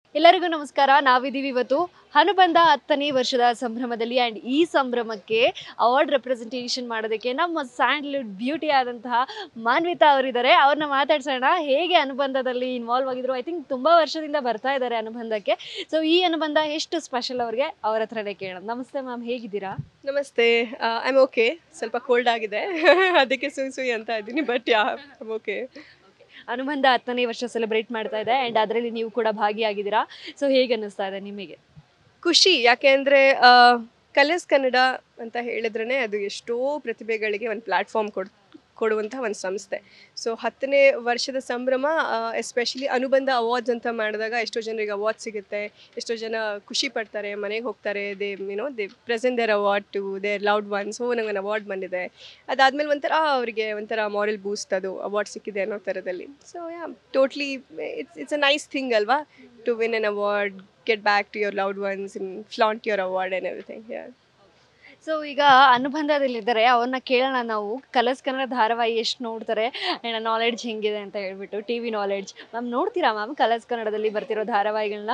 ಎಲ್ಲರಿಗೂ ನಮಸ್ಕಾರ ನಾವಿದ್ದೀವಿ ಇವತ್ತು ಅನುಬಂಧ ಹತ್ತನೇ ವರ್ಷದ ಸಂಭ್ರಮದಲ್ಲಿ ಆ್ಯಂಡ್ ಈ ಸಂಭ್ರಮಕ್ಕೆ ಅವಾರ್ಡ್ ರೆಪ್ರೆಸೆಂಟೇಷನ್ ಮಾಡೋದಕ್ಕೆ ನಮ್ಮ ಸ್ಯಾಂಡ್ಲ್ವುಡ್ ಬ್ಯೂಟಿ ಆದಂತಹ ಮಾನ್ವಿತಾ ಅವರಿದ್ದಾರೆ ಅವ್ರನ್ನ ಮಾತಾಡ್ಸೋಣ ಹೇಗೆ ಅನುಬಂಧದಲ್ಲಿ ಇನ್ವಾಲ್ವ್ ಆಗಿದ್ರು ಐ ಥಿಂಕ್ ತುಂಬ ವರ್ಷದಿಂದ ಬರ್ತಾ ಇದ್ದಾರೆ ಅನುಬಂಧಕ್ಕೆ ಸೊ ಈ ಅನುಬಂಧ ಎಷ್ಟು ಸ್ಪೆಷಲ್ ಅವ್ರಿಗೆ ಅವ್ರ ಹತ್ರನೇ ಕೇಳೋಣ ನಮಸ್ತೆ ಮ್ಯಾಮ್ ಹೇಗಿದ್ದೀರಾ ನಮಸ್ತೆ ಐ ಆಮ್ ಓಕೆ ಸ್ವಲ್ಪ ಕೋಲ್ಡ್ ಆಗಿದೆ ಅದಕ್ಕೆ ಸುಯ್ ಸುಯ್ ಅಂತ ಇದ್ದೀನಿ ಬಟ್ ಯಾ ಐಮ್ ಓಕೆ ಅನುಬಂಧ ಹತ್ತನೇ ವರ್ಷ ಸೆಲೆಬ್ರೇಟ್ ಮಾಡ್ತಾ ಇದೆ ಆ್ಯಂಡ್ ಅದರಲ್ಲಿ ನೀವು ಕೂಡ ಭಾಗಿಯಾಗಿದ್ದೀರಾ ಸೊ ಹೇಗೆ ಅನ್ನಿಸ್ತಾ ಇದೆ ನಿಮಗೆ ಖುಷಿ ಯಾಕೆ ಅಂದರೆ ಕಲರ್ಸ್ ಕನ್ನಡ ಅಂತ ಹೇಳಿದ್ರೇ ಅದು ಎಷ್ಟೋ ಪ್ರತಿಭೆಗಳಿಗೆ ಒಂದು ಪ್ಲ್ಯಾಟ್ಫಾರ್ಮ್ ಕೊಡ್ ಕೊಡುವಂಥ ಒಂದು ಸಂಸ್ಥೆ ಸೊ ಹತ್ತನೇ ವರ್ಷದ ಸಂಭ್ರಮ ಎಸ್ಪೆಷಲಿ ಅನುಬಂಧ ಅವಾರ್ಡ್ಸ್ ಅಂತ ಮಾಡಿದಾಗ ಎಷ್ಟೋ ಜನರಿಗೆ ಅವಾರ್ಡ್ ಸಿಗುತ್ತೆ ಎಷ್ಟೋ ಜನ ಖುಷಿ ಪಡ್ತಾರೆ ಮನೆಗೆ ಹೋಗ್ತಾರೆ they you know they present their award to their loved ones oh ನಂಗೆ ಒಂದು ಅವಾರ್ಡ್ ಬಂದಿದೆ ಅದಾದಮೇಲೆ ಒಂಥರ ಅವರಿಗೆ ಒಂಥರ ಮಾರಲ್ ಬೂಸ್ಟ್ ಅದು ಅವಾರ್ಡ್ ಸಿಕ್ಕಿದೆ ಅನ್ನೋ ಥರದಲ್ಲಿ so yeah totally it's it's a nice thing ಅಲ್ವಾ to win an award get back to your loved ones in flaunt your award and everything yeah so ಈಗ ಅನುಬಂಧದಲ್ಲಿದ್ದಾರೆ ಅವ್ರನ್ನ ಕೇಳೋಣ ನಾವು ಕಲರ್ಸ್ ಕನ್ನಡ ಧಾರಾವಾಹಿ ಎಷ್ಟು ನೋಡ್ತಾರೆ ಆ್ಯಂಡ್ ನಾಲೆಡ್ಜ್ ಹೆಂಗಿದೆ ಅಂತ ಹೇಳ್ಬಿಟ್ಟು ಟಿ ವಿ ನಾಲೆಡ್ಜ್ ಮ್ಯಾಮ್ ನೋಡ್ತೀರಾ ಮ್ಯಾಮ್ ಕಲರ್ಸ್ ಕನ್ನಡದಲ್ಲಿ ಬರ್ತಿರೋ ಧಾರಾವಾಹಿಗಳನ್ನ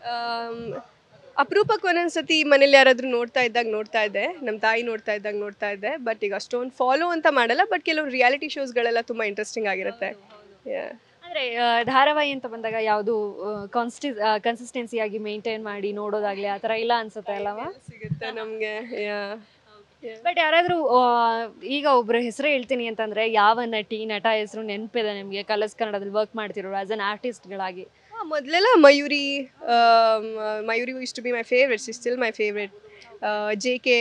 ಅಪರೂಪಕ್ಕೆ ಒಂದೊಂದ್ಸತಿ ಮನೇಲಿ ಯಾರಾದರೂ ನೋಡ್ತಾ ಇದ್ದಾಗ ನೋಡ್ತಾ ಇದ್ದೆ ನಮ್ಮ ತಾಯಿ ನೋಡ್ತಾ ಇದ್ದಾಗ ನೋಡ್ತಾ ಇದ್ದೆ ಬಟ್ ಈಗ ಅಷ್ಟೊಂದು ಫಾಲೋ ಅಂತ ಮಾಡಲ್ಲ ಬಟ್ ಕೆಲವು ರಿಯಾಲಿಟಿ ಶೋಸ್ಗಳೆಲ್ಲ ತುಂಬ ಇಂಟ್ರೆಸ್ಟಿಂಗ್ ಆಗಿರುತ್ತೆ Yeah. ಅಂದರೆ ಧಾರಾವಾಹಿ ಅಂತ ಬಂದಾಗ ಯಾವುದು ಕಾನ್ಸ್ಟಿ ಕನ್ಸಿಸ್ಟೆನ್ಸಿಯಾಗಿ ಮೇಂಟೈನ್ ಮಾಡಿ ನೋಡೋದಾಗ್ಲಿ ಆ ಥರ ಇಲ್ಲ ಅನ್ಸುತ್ತೆ ಅಲ್ಲವ ಸಿಗುತ್ತೆ ನಮಗೆ ಯಾ ಬಟ್ ಯಾರಾದರೂ ಈಗ ಒಬ್ಬರ ಹೆಸರು ಹೇಳ್ತೀನಿ ಅಂತಂದರೆ ಯಾವ ನಟಿ ನಟ ಹೆಸರು ನೆನಪಿದೆ ನಿಮಗೆ ಕಲರ್ಸ್ ಕನ್ನಡದಲ್ಲಿ ವರ್ಕ್ ಮಾಡ್ತಿರೋರು ಆ್ಯಸ್ ಅನ್ ಆರ್ಟಿಸ್ಟ್ಗಳಾಗಿ ಮೊದಲೆಲ್ಲ Mayuri Mayuri is to be my favourite is still my favourite J K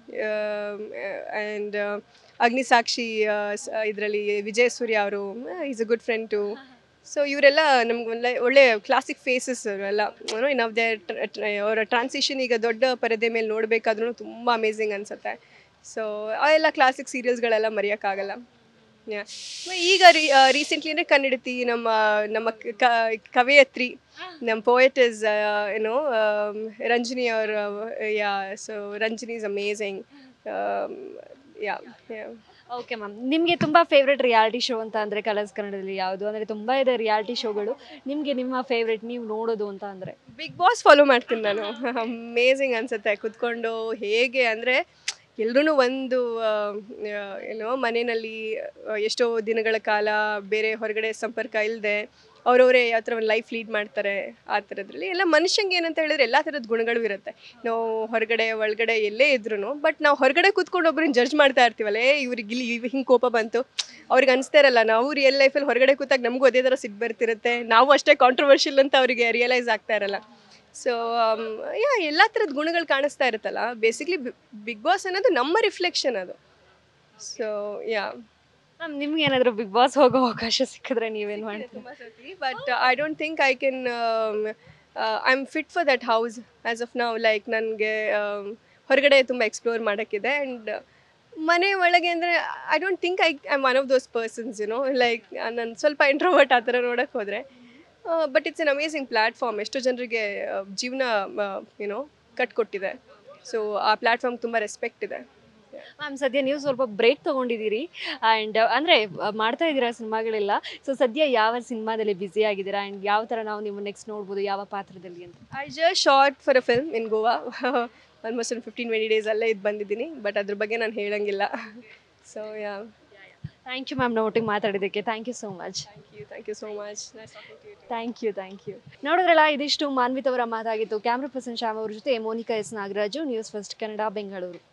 and Agnisakshi ಇದರಲ್ಲಿ ವಿಜಯ್ ಸೂರ್ಯ ಅವರು is a good friend too so ಇವರೆಲ್ಲ ನಮ್ಗೆ ಒಳ್ಳೆ ಒಳ್ಳೆ ಕ್ಲಾಸಿಕ್ ಫೇಸಸ್ ಅವರೆಲ್ಲ ಏನೋ ನಾವು ದೇ ಅವರ ಟ್ರಾನ್ಸಿಷನ್ ಈಗ ದೊಡ್ಡ ಪರದೆ ಮೇಲೆ ನೋಡಬೇಕಾದ್ರೂ ತುಂಬ ಅಮೇಝಿಂಗ್ ಅನಿಸುತ್ತೆ ಸೊ ಅವೆಲ್ಲ ಕ್ಲಾಸಿಕ್ ಸೀರಿಯಲ್ಸ್ಗಳೆಲ್ಲ ಮರೆಯೋಕ್ಕಾಗಲ್ಲ Yeah. ಈಗ ರೀಸೆಂಟ್ಲಿ ಅಂದರೆ ಕನ್ನಡತಿ ನಮ್ಮ ನಮ್ಮ ಕ ಕವಯತ್ರಿ ನಮ್ಮ ಪೋಯಟ್ ಇಸ್ ಏನೋ ರಂಜನಿ ಅವ್ರ yeah so Ranjani is amazing yeah yeah okay ma'am ನಿಮಗೆ ತುಂಬ ಫೇವ್ರೆಟ್ ರಿಯಾಲಿಟಿ ಶೋ ಅಂತ ಅಂದರೆ ಕಲರ್ಸ್ ಕನ್ನಡದಲ್ಲಿ ಯಾವುದು ಅಂದರೆ ತುಂಬ ಇದೆ ರಿಯಾಲಿಟಿ ಶೋಗಳು ನಿಮಗೆ ನಿಮ್ಮ ಫೇವ್ರೆಟ್ ನೀವು ನೋಡೋದು ಅಂತ ಅಂದರೆ ಬಿಗ್ ಬಾಸ್ ಫಾಲೋ ಮಾಡ್ತೀನಿ ನಾನು ಅಮೇಝಿಂಗ್ ಅನಿಸುತ್ತೆ ಕುತ್ಕೊಂಡು ಹೇಗೆ ಅಂದರೆ ಎಲ್ರೂ ಒಂದು ಆ, ಏನೋ ಮನೆಯಲ್ಲಿ ಆ, ಎಷ್ಟೋ ದಿನಗಳ ಕಾಲ ಬೇರೆ ಹೊರಗಡೆ ಸಂಪರ್ಕ ಇಲ್ಲದೆ ಅವರವರೇ ಯಾವ ಥರ ಒಂದು ಲೈಫ್ ಲೀಡ್ ಮಾಡ್ತಾರೆ ಆ ಥರದ್ರಲ್ಲಿ ಎಲ್ಲ ಮನುಷ್ಯಂಗೆ ಏನಂತ ಹೇಳಿದ್ರೆ ಎಲ್ಲ ಥರದ ಗುಣಗಳು ಇರುತ್ತೆ ನಾವು ಹೊರಗಡೆ ಒಳಗಡೆ ಎಲ್ಲೇ ಇದ್ರೂ ಬಟ್ ನಾವು ಹೊರಗಡೆ ಕೂತ್ಕೊಂಡು ಒಬ್ಬರನ್ನ ಜಡ್ಜ್ ಮಾಡ್ತಾ ಇರ್ತೀವಲ್ಲ ಏ ಇವ್ರಿಗೆ ಇಲ್ಲಿ ಇವ್ ಹಿಂಗೆ ಕೋಪ ಬಂತು ಅವ್ರಿಗೆ ಅನಿಸ್ತಾ ಇರಲ್ಲ ನಾವು ರಿಯಲ್ ಲೈಫಲ್ಲಿ ಹೊರಗಡೆ ಕೂತಾಗ ನಮಗೂ ಅದೇ ಥರ ಸಿಟ್ಟು ಬರ್ತಿರುತ್ತೆ ನಾವು ಅಷ್ಟೇ ಕಾಂಟ್ರವರ್ಷಿಯಲ್ ಅಂತ ಅವರಿಗೆ ರಿಯಲೈಸ್ ಆಗ್ತಾ ಇರಲ್ಲ ಸೊ ಯಾ ಎಲ್ಲ ಥರದ ಗುಣಗಳು ಕಾಣಿಸ್ತಾ ಇರುತ್ತಲ್ಲ ಬೇಸಿಕ್ಲಿ ಬಿಗ್ ಬಾಸ್ ಅನ್ನೋದು ನಮ್ಮ ರಿಫ್ಲೆಕ್ಷನ್ ಅದು ಸೊ ಯಾ ಮ್ಯಾಮ್ ನಿಮ್ಗೆ ಏನಾದರೂ ಬಿಗ್ ಬಾಸ್ ಹೋಗೋ ಅವಕಾಶ ಸಿಕ್ಕಿದ್ರೆ ನೀವೇನು ಮಾಡ್ತೀರಾ but I don't think I can I am fit for that house as of ನಾವು ಲೈಕ್ ನನಗೆ ಹೊರಗಡೆ ತುಂಬ ಎಕ್ಸ್ಪ್ಲೋರ್ ಮಾಡೋಕ್ಕಿದೆ ಆ್ಯಂಡ್ ಮನೆ ಒಳಗೆ ಅಂದರೆ I don't think I I one of those persons you know like ನಾನು ಸ್ವಲ್ಪ ಇಂಟ್ರೋವರ್ಟ್ ಆ ಥರ ನೋಡೋಕ್ಕೆ ಹೋದರೆ but it's an amazing platform ಎಷ್ಟೋ ಜನರಿಗೆ ಜೀವನ ಯುನೋ ಕಟ್ಕೊಟ್ಟಿದೆ ಸೊ ಆ ಪ್ಲ್ಯಾಟ್ಫಾರ್ಮ್ ತುಂಬ ರೆಸ್ಪೆಕ್ಟ್ ಇದೆ ಮ್ಯಾಮ್ ಸದ್ಯ ನೀವು ಸ್ವಲ್ಪ ಬ್ರೇಕ್ ತೊಗೊಂಡಿದ್ದೀರಿ ಆ್ಯಂಡ್ ಅಂದರೆ ಮಾಡ್ತಾ ಇದ್ದೀರಾ ಸಿನಿಮಾಗಳೆಲ್ಲ ಸೊ ಸದ್ಯ ಯಾವ ಸಿನಿಮಾದಲ್ಲಿ ಬ್ಯುಸಿ ಆಗಿದ್ದೀರಾ ಆ್ಯಂಡ್ ಯಾವ ಥರ ನಾವು ನೀವು ನೆಕ್ಸ್ಟ್ ನೋಡ್ಬೋದು ಯಾವ ಪಾತ್ರದಲ್ಲಿ ಅಂತ I just short for a film in Goa almost ಒಂದು ಫಿಫ್ಟೀನ್ ಟ್ವೆಂಟಿ ಡೇಸ್ ಅಲ್ಲೇ ಇದು ಬಂದಿದ್ದೀನಿ ಬಟ್ ಅದ್ರ ಬಗ್ಗೆ ನಾನು ಹೇಳಂಗಿಲ್ಲ so yeah thank you ma'am ನಮ್ಮ ಒಟ್ಟಿಗೆ ಮಾತಾಡಿದ್ದಕ್ಕೆ thank you so much thank you thank you so much thank you thank you ನೋಡಿದ್ರಲ್ಲ ಇದಿಷ್ಟು ಮಾನ್ವಿತ್ ಅವರ ಮಾತಾಗಿತ್ತು ಕ್ಯಾಮ್ರಾ ಪರ್ಸನ್ ಶ್ಯಾಮ್ ಅವ್ರ ಜೊತೆ Monika S Nagaraju News First Kannada Bengaluru